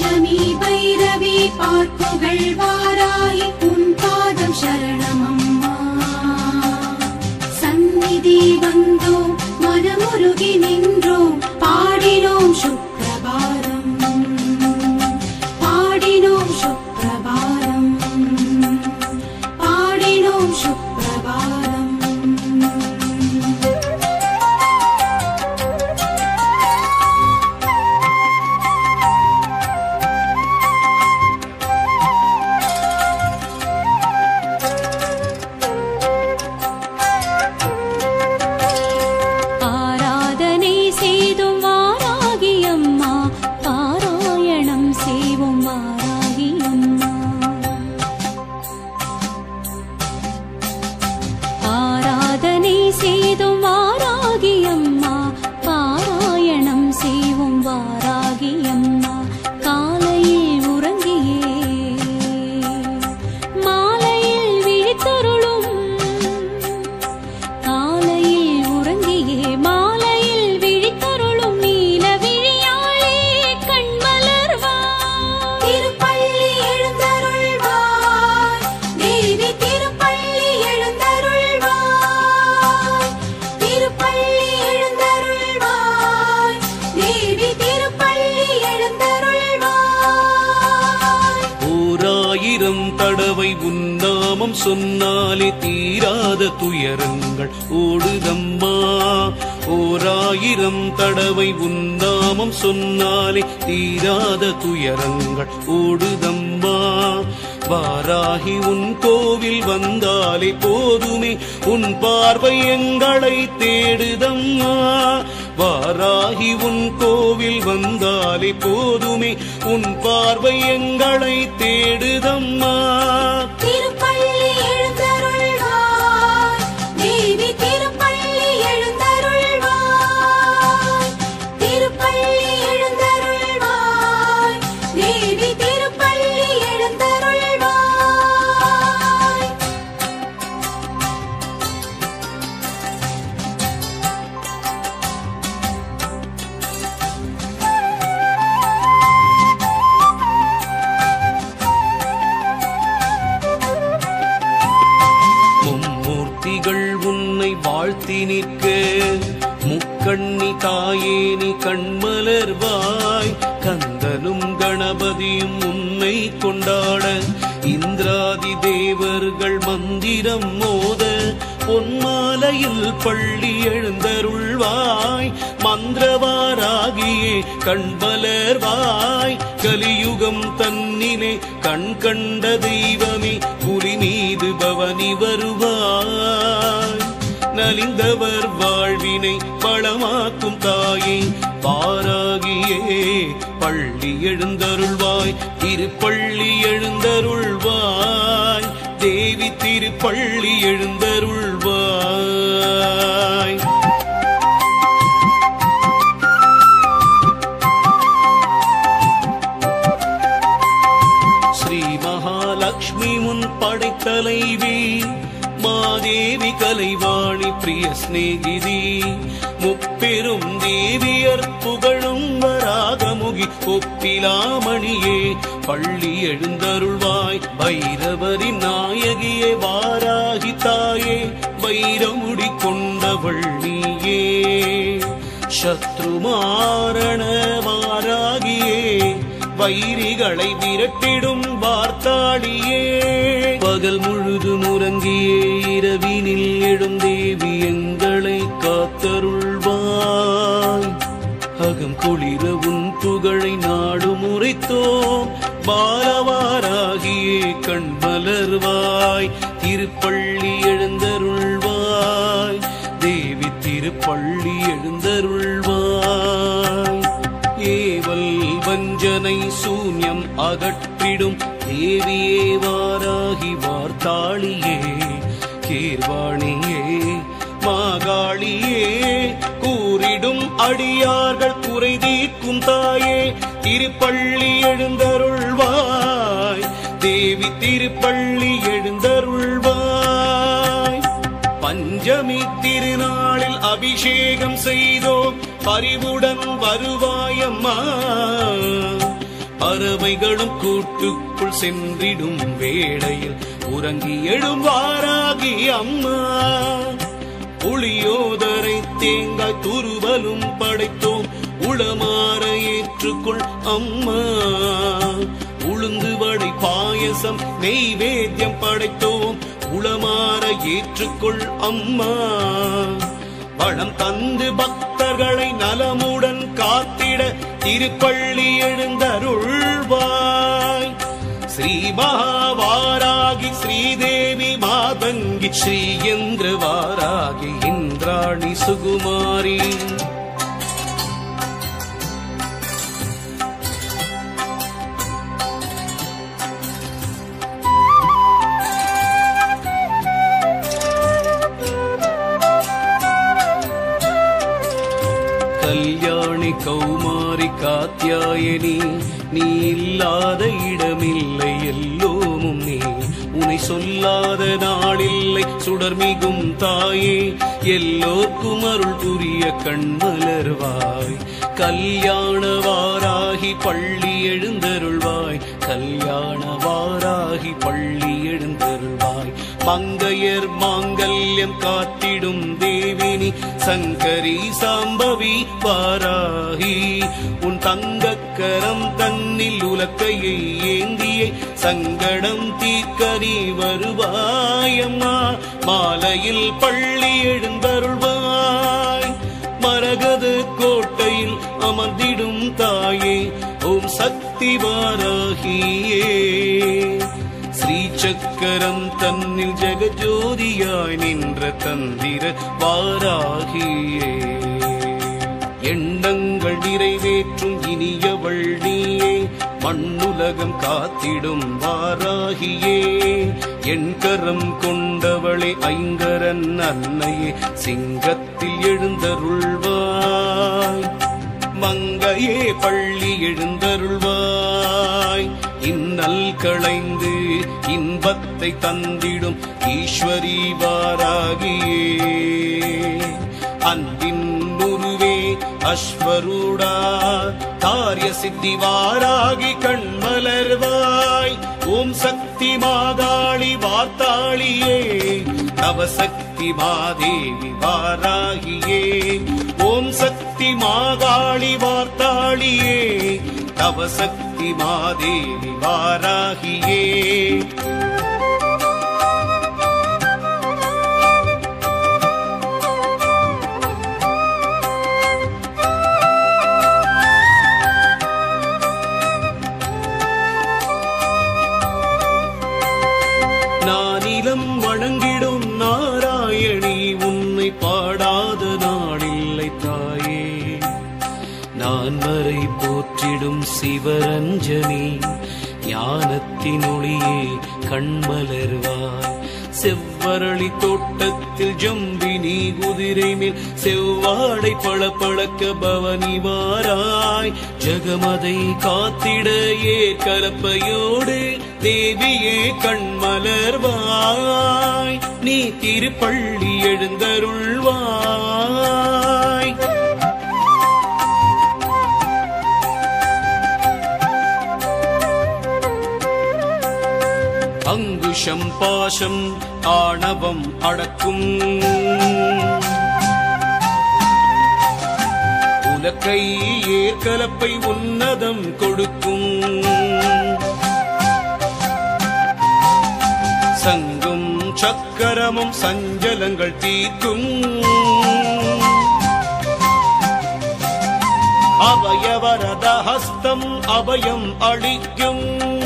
பஞ்சமி பைரவி பார்ப்புகள் வாராய் உன் பாதம் சரணமம்மா சந்நிதி வந்தோம் மனமுருகி நின்றோம் பாடினோம் சுப்பிரபாதம் பாடினோம் சுப்பிரபாதம் பாடினோம் சுப்பிரபாதம் ஆராதனை செய்தும் வாராகி அம்மா பாராயணம் செய்வோம் வாராகி அம்மா ஆராதனை செய்தும் வாராகி அம்மா பாராயணம் செய்வோம் வாராகி அம்மா காலையில் உறங்கியே மாலையில் விழித்தருளும் காலையில் உறங்கியே மாலையில் விழித்தருளும் நீல விழியாளே கண்மலர்வாய் திருப்பள்ளி எழுந்தருள்வாய் தேவி திருப்பள்ளி எழுந்தருள்வாய் திருப்பள்ளி எழுந்தருள்வாய் தேவி திருப்பள்ளி எழுந்தருள்வாய் ஓராயிரம் தடவை உன்னாமம் சொன்னாலே தீராத துயரங்கள் ஓடுதம்மா ஓராயிரம் தடவை உன்னாமம் சொன்னாலே தீராத துயரங்கள் ஓடுதம்மா வாராகி உன் கோவில் வந்தாலே போதுமே உன் பார்வை எங்களை தேடுதம்மா வாராகி உன் கோவில் வந்தாலே போதுமே உன் பார்வை எங்களை தேடுதம்மா திருப்பள்ளி எழுந்தருள்வாய் தேவி திருப்பள்ளி எழுந்தருள்வாய் திருப்பள்ளி எழுந்தருள்வாய் தேவி திருப்பள்ளி எழுந்தருள்வாய் மும்மூர்த்திகள் உன்னை வாழ்த்தி நிற்க முக்கண்ணி தாயே நீ கண்மலர்வாய் கந்தனும் கணபதியும் உன்னை கொண்டாட இந்திராதி தேவர்கள் மந்திரம் மோத பொன்மாலையில் பள்ளி எழுந்தருள்வாய் மந்திரவாராகியே கண்மலர்வாய் கலியுகம் தன்னிலே கண் கண்ட தெய்வமே புலி மீது பவனி வருவாய் நலிந்தவர் வாழ்வினை பழமாக்கும் தாயே பாராகியே பள்ளி எழுந்தருள்வாய் திருப்பள்ளி எழுந்தருள்வாய் தேவி திருப்பள்ளி எழுந்தருள்வாய் ஸ்ரீ மகாலட்சுமி முன் படைத்தலைவி மாதேவி கலைவாணி பிரிய சிநேகிதி முப்பெரும் தேவியர் புகழும் வராகமுகி ஒப்பிலாமணியே பள்ளி எழுந்தருள்வாய் பைரவரின் நாயகியே வாராகி தாயே வைரமுடி கொண்டவள் நீயே சத்ருமாரண வாராகியே வைரிகளை விரட்டிடும் வார்த்தாளியே பகல் முழுதும் உறங்கியே இரவினில் எழும் தேவி எங்களை காத்தருள்வாய் அகம் குளிர உன் புகழை நாடு முறைத்தோம் பாலவாராகியே கண் மலர்வாய் திருப்பள்ளி எழுந்தருள்வாய் தேவி திருப்பள்ளி எழுந்தருள்வாய் ஏவல் வஞ்சனை சூன்யம் அகற்றிடும் தேவியே வாராகி வார்த்தாளியே கீர்வாணியே மாகாளியே கூறிடும் அடியார்கள் குறை தீர்க்கும் தாயே திருப்பள்ளி எழுந்தருள்வாய் தேவி திருப்பள்ளி எழுந்தருள்வாய் பஞ்சமி திருநாளில் அபிஷேகம் செய்தோம் பரிவுடன் வருவாயம்மா பறவைகளும் கூட்டுக்குள் சென்றிடும் வேளையில் உறங்கி எழுவாராகி அம்மா புளியோதரை தேங்காய் துருவலும் படைத்தோம் உளமாற ஏற்றுக்கொள் அம்மா உளுந்து வடை பாயசம் நெய்வேத்தியம் படைத்தோம் உளமாற ஏற்றுக்கொள் அம்மா வளம் தந்து பக்தர்களை நலமுடன் காத்திட திருப்பள்ளி எழுந்தருள்வாய் ஸ்ரீ மகாவாராகி ஸ்ரீதேவி மாதங்கி ஸ்ரீயந்திர வாராகி இந்திராணி சுகுமாரி கல்யாணி கௌமாரி காத்தியாயனி நீ இல்லாத இடமில்லை எல்லோமும் நீ உனை சொல்லாத நாளில்லை சுடர்மிகும் தாயே எல்லோர்க்கும் அருள் புரிய கண்மலர்வாய் கல்யாண வாராகி பள்ளி எழுந்தருள்வாய் கல்யாண வாராகி பள்ளி எழுந்தருள்வாய் மங்கையர் மாங்கல்யம் காத்திடும் தேவினி சங்கரி சாம்பவி வாராகி உன் தங்கக்கரம் தன்னில் உலக்கையை ஏந்தியே சங்கடம் தீர்க்கரி வருவாயம்மா மாலையில் பள்ளி எழுந்தருள்வாய் மரகத கோட்டையில் அமர்ந்திடும் தாயே ஓம் சக்தி வாராகியே ஸ்ரீ சக்கரம் தன்னில் ஜெகஜோதியாய் நின்ற தந்திர வாராகியே எண்ணங்கள் நிறைவேற்றும் இனியவள் நீயே மண்ணுலகம் காத்திடும் வாராகியே என் கரம் கொண்டவளே ஐங்கரன் அன்னையே சிங்கத்தில் எழுந்தருள்வாய் மங்கையே பள்ளி எழுந்தருள்வாய் இன்னல் களைந்து இன்பத்தை தந்திடும் ஈஸ்வரி வாராகியே அன்பின் உருவே அஸ்வரூடா காரிய சித்தி வாராகி கண்மலர்வாய் ஓம் சக்தி மாதாளி வார்த்தாளியே நவசக்தி மாதேவி வாராகியே ஓம் சக்தி மாகாளி வார்த்தாளியே நவசக்தி மாதேவி வாராகியே நானிலம் வணங்கிடும் நாராயணி உன்னை பாடாத நாளில்லை தாயே நான் வரை போற்றிடும் சிவரஞ்சனி ஞானத்தின் ஒளியே கண்மலர்வாய் செவ்வரளி தோட்டத்தில் ஜம்பினி குதிரை மேல் செவ்வாடை பளபளக்க பவனி வாராய் ஜகமதை காத்திட ஏ கலப்பையோடு தேவியே கண்மலர்வாய் நீ திருப்பள்ளி எழுந்தருள்வாய் அங்குஷம் பாசம் ஆணவம் அடக்கும் உலக்கை ஏற்கலப்பை உன்னதம் கொடுக்கும் சங்கும் சக்கரமும் சஞ்சலங்கள் தீர்க்கும் அபயவரத ஹஸ்தம் அபயம் அளிக்கும்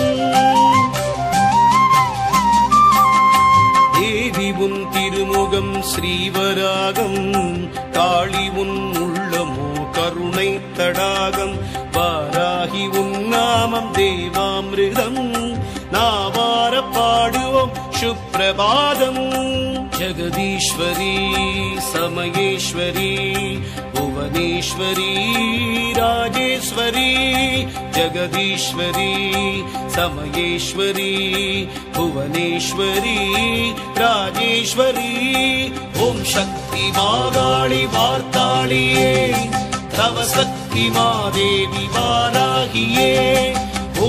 தேவி உன் திருமுகம் ஸ்ரீவராகம் காளி உன் உள்ளமோ கருணை தடாகம் வாராகி உன் நாமம் தேவாமிருதம் நாவார பாடுவோம் சுப்பிரபாதம் ஜெகதீஸ்வரி சமயேஸ்வரி புவனேஸ்வரி ராஜேஸ்வரி ஜெகதீஸ்வரி சமயேஸ்வரி புவனேஸ்வரி ராஜேஸ்வரி ஓம் சக்தி மாகாளி வார்த்தாளியே தவ சக்தி மாதேவி வாராகியே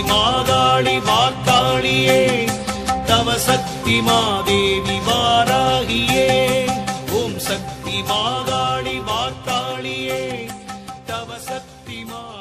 மாகாளி வாக்காளியே தவ சக்தி மாதேவி வாராகியே ஓம் சக்தி மாகாளி வாக்காளியே தவ சக்தி மா